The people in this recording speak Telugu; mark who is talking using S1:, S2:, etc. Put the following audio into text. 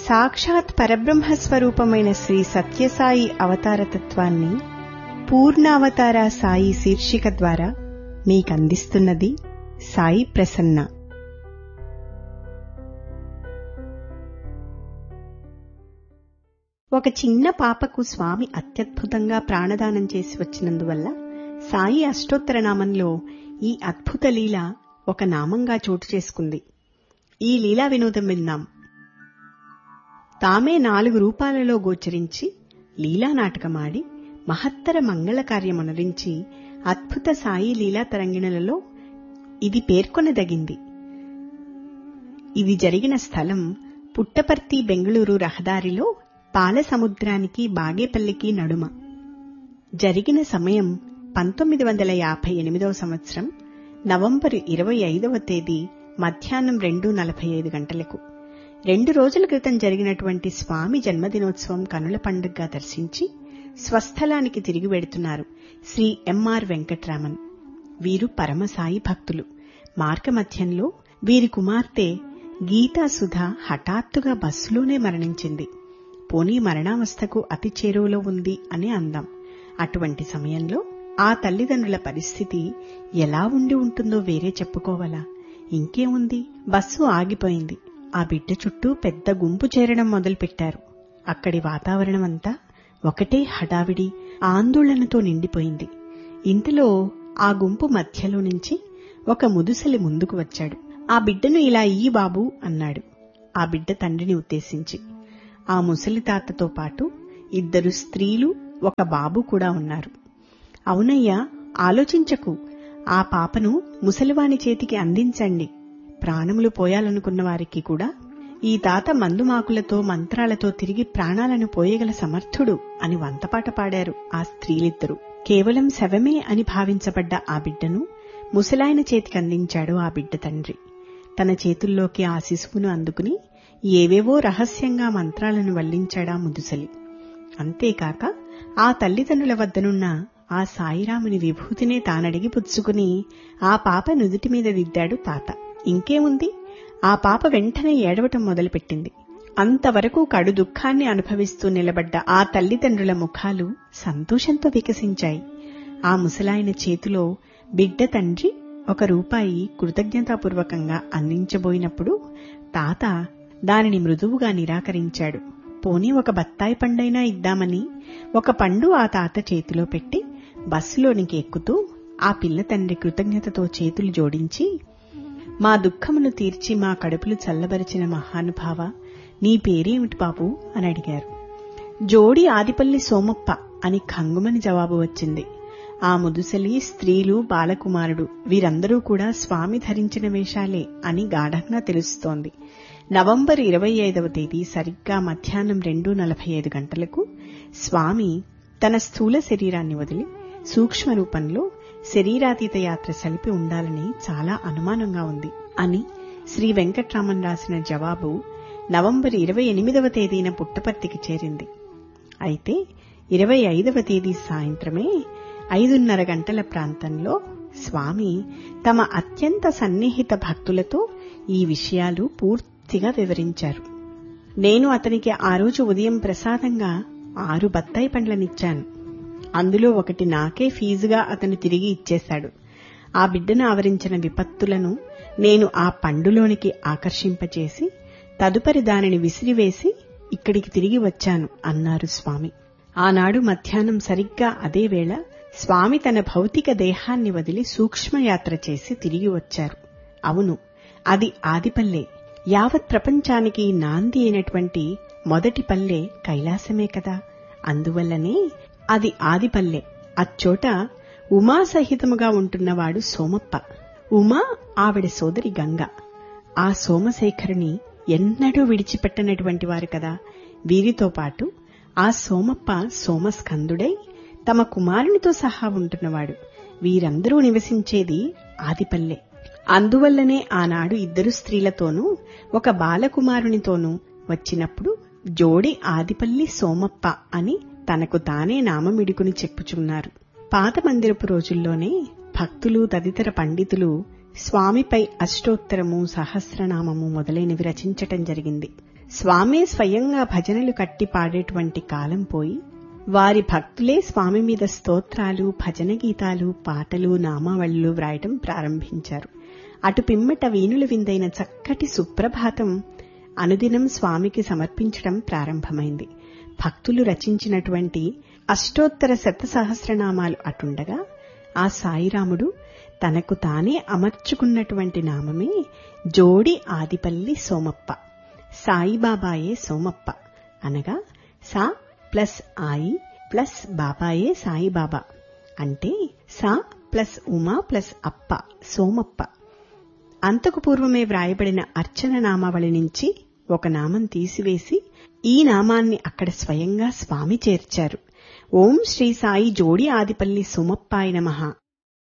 S1: సాక్షాత్ పరబ్రహ్మ స్వరూపమైన శ్రీ సత్యసాయి అవతారతత్వాన్ని పూర్ణావతార సాయి శీర్షిక ద్వారా మీకందిస్తున్నది సాయి ప్రసన్న ఒక చిన్న పాపకు స్వామి అత్యద్భుతంగా ప్రాణదానం చేసి వచ్చినందువల్ల సాయి అష్టోత్తర నామంలో ఈ అద్భుత లీల ఒక నామంగా చోటు చేసుకుంది ఈ లీలా వినోదం విందాం తామే నాలుగు రూపాలలో గోచరించి లీలా నాటకమాడి మహత్తర మంగళ కార్యమనరించి అద్భుత సాయి లీలా తరంగిణలలో ఇది పేర్కొనదగింది ఇది జరిగిన స్థలం పుట్టపర్తి బెంగళూరు రహదారిలో పాల సముద్రానికి బాగేపల్లికి నడుమ జరిగిన సమయం పంతొమ్మిది వందల యాభై ఎనిమిదవ సంవత్సరం నవంబరు ఇరవై ఐదవ తేదీ మధ్యాహ్నం రెండు నలభై ఐదు గంటలకు రెండు రోజుల క్రితం జరిగినటువంటి స్వామి జన్మదినోత్సవం కనుల పండుగగా దర్శించి స్వస్థలానికి తిరిగి వెడుతున్నారు శ్రీ ఎంఆర్ వెంకట్రామన్ వీరు పరమసాయి భక్తులు మార్గమధ్యంలో వీరి కుమార్తె గీతాసుధ హఠాత్తుగా బస్సులోనే మరణించింది పోనీ మరణావస్థకు అతి చేరువలో ఉంది అని అందాం అటువంటి సమయంలో ఆ తల్లిదండ్రుల పరిస్థితి ఎలా ఉండి ఉంటుందో వేరే చెప్పుకోవాలా ఇంకేముంది బస్సు ఆగిపోయింది ఆ బిడ్డ చుట్టూ పెద్ద గుంపు చేరడం మొదలుపెట్టారు అక్కడి వాతావరణం అంతా ఒకటే హడావిడి ఆందోళనతో నిండిపోయింది ఇంతలో ఆ గుంపు మధ్యలో నుంచి ఒక ముదుసలి ముందుకు వచ్చాడు ఆ బిడ్డను ఇలా ఇయ్యి బాబు అన్నాడు ఆ బిడ్డ తండ్రిని ఉద్దేశించి ఆ ముసలి తాతతో పాటు ఇద్దరు స్త్రీలు ఒక బాబు కూడా ఉన్నారు అవునయ్యా ఆలోచించకు ఆ పాపను ముసలివాని చేతికి అందించండి ప్రాణములు పోయాలనుకున్న వారికి కూడా ఈ తాత మందుమాకులతో మంత్రాలతో తిరిగి ప్రాణాలను పోయగల సమర్థుడు అని వంతపాట పాడారు ఆ స్త్రీలిద్దరూ కేవలం శవమే అని భావించబడ్డ ఆ బిడ్డను ముసలాయన చేతికి అందించాడు ఆ బిడ్డ తండ్రి తన చేతుల్లోకి ఆ శిశువును అందుకుని ఏవేవో రహస్యంగా మంత్రాలను వల్లించాడా ముదుసలి అంతేకాక ఆ తల్లిదండ్రుల వద్దనున్న ఆ సాయిరాముని విభూతినే తానడిగి పుచ్చుకుని ఆ పాప నుదుటి మీద దిద్దాడు తాత ఇంకేముంది ఆ పాప వెంటనే ఏడవటం మొదలుపెట్టింది అంతవరకు కడు దుఃఖాన్ని అనుభవిస్తూ నిలబడ్డ ఆ తల్లిదండ్రుల ముఖాలు సంతోషంతో వికసించాయి ఆ ముసలాయన చేతిలో బిడ్డ తండ్రి ఒక రూపాయి కృతజ్ఞతాపూర్వకంగా అందించబోయినప్పుడు తాత దానిని మృదువుగా నిరాకరించాడు పోనీ ఒక బత్తాయి పండైనా ఇద్దామని ఒక పండు ఆ తాత చేతిలో పెట్టి బస్సులోనికి ఎక్కుతూ ఆ పిల్ల తండ్రి కృతజ్ఞతతో చేతులు జోడించి మా దుఃఖమును తీర్చి మా కడుపులు చల్లబరిచిన మహానుభావ నీ పేరేమిటి బాబు అని అడిగారు జోడి ఆదిపల్లి సోమప్ప అని ఖంగుమని జవాబు వచ్చింది ఆ ముదుసలి స్త్రీలు బాలకుమారుడు వీరందరూ కూడా స్వామి ధరించిన వేషాలే అని గాఢంగా తెలుస్తోంది నవంబర్ ఇరవై ఐదవ తేదీ సరిగ్గా మధ్యాహ్నం రెండు నలభై ఐదు గంటలకు స్వామి తన స్థూల శరీరాన్ని వదిలి సూక్ష్మ రూపంలో శరీరాతీత యాత్ర సలిపి ఉండాలని చాలా అనుమానంగా ఉంది అని శ్రీ వెంకట్రామన్ రాసిన జవాబు నవంబర్ ఇరవై ఎనిమిదవ తేదీన పుట్టపర్తికి చేరింది అయితే ఇరవై ఐదవ తేదీ సాయంత్రమే ఐదున్నర గంటల ప్రాంతంలో స్వామి తమ అత్యంత సన్నిహిత భక్తులతో ఈ విషయాలు పూర్తిగా వివరించారు నేను అతనికి ఆ రోజు ఉదయం ప్రసాదంగా ఆరు బత్తాయి పండ్లనిచ్చాను అందులో ఒకటి నాకే ఫీజుగా అతను తిరిగి ఇచ్చేశాడు ఆ బిడ్డను ఆవరించిన విపత్తులను నేను ఆ పండులోనికి ఆకర్షింపచేసి తదుపరి దానిని విసిరివేసి ఇక్కడికి తిరిగి వచ్చాను అన్నారు స్వామి ఆనాడు మధ్యాహ్నం సరిగ్గా అదే వేళ స్వామి తన భౌతిక దేహాన్ని వదిలి సూక్ష్మయాత్ర చేసి తిరిగి వచ్చారు అవును అది ఆదిపల్లె యావత్ ప్రపంచానికి నాంది అయినటువంటి మొదటి పల్లె కైలాసమే కదా అందువల్లనే అది ఆదిపల్లె అచ్చోట ఉమా సహితముగా ఉంటున్నవాడు సోమప్ప ఉమా ఆవిడ సోదరి గంగ ఆ సోమశేఖరుని ఎన్నడూ విడిచిపెట్టనటువంటి వారు కదా వీరితో పాటు ఆ సోమప్ప సోమస్కందుడై తమ కుమారునితో సహా ఉంటున్నవాడు వీరందరూ నివసించేది ఆదిపల్లె అందువల్లనే ఆనాడు ఇద్దరు స్త్రీలతోనూ ఒక బాలకుమారునితోనూ వచ్చినప్పుడు జోడి ఆదిపల్లి సోమప్ప అని తనకు తానే నామమిడుకుని చెప్పుచున్నారు పాత మందిరపు రోజుల్లోనే భక్తులు తదితర పండితులు స్వామిపై అష్టోత్తరము సహస్రనామము మొదలైనవి రచించటం జరిగింది స్వామే స్వయంగా భజనలు కట్టి పాడేటువంటి కాలం పోయి వారి భక్తులే స్వామి మీద స్తోత్రాలు భజన గీతాలు పాటలు నామావళులు వ్రాయటం ప్రారంభించారు అటు పిమ్మట వీణులు విందైన చక్కటి సుప్రభాతం అనుదినం స్వామికి సమర్పించడం ప్రారంభమైంది భక్తులు రచించినటువంటి అష్టోత్తర శత సహస్రనామాలు అటుండగా ఆ సాయిరాముడు తనకు తానే అమర్చుకున్నటువంటి నామమే జోడి ఆదిపల్లి సోమప్ప సాయిబాబాయే సోమప్ప అనగా సా ప్లస్ ఆయి ప్లస్ బాబాయే సాయిబాబా అంటే సా ప్లస్ ఉమా ప్లస్ అప్ప సోమప్ప అంతకు పూర్వమే వ్రాయబడిన అర్చన నామావళి నుంచి ఒక నామం తీసివేసి ఈ నామాన్ని అక్కడ స్వయంగా స్వామి చేర్చారు ఓం శ్రీ సాయి జోడి ఆదిపల్లి సోమప్పాయ నమః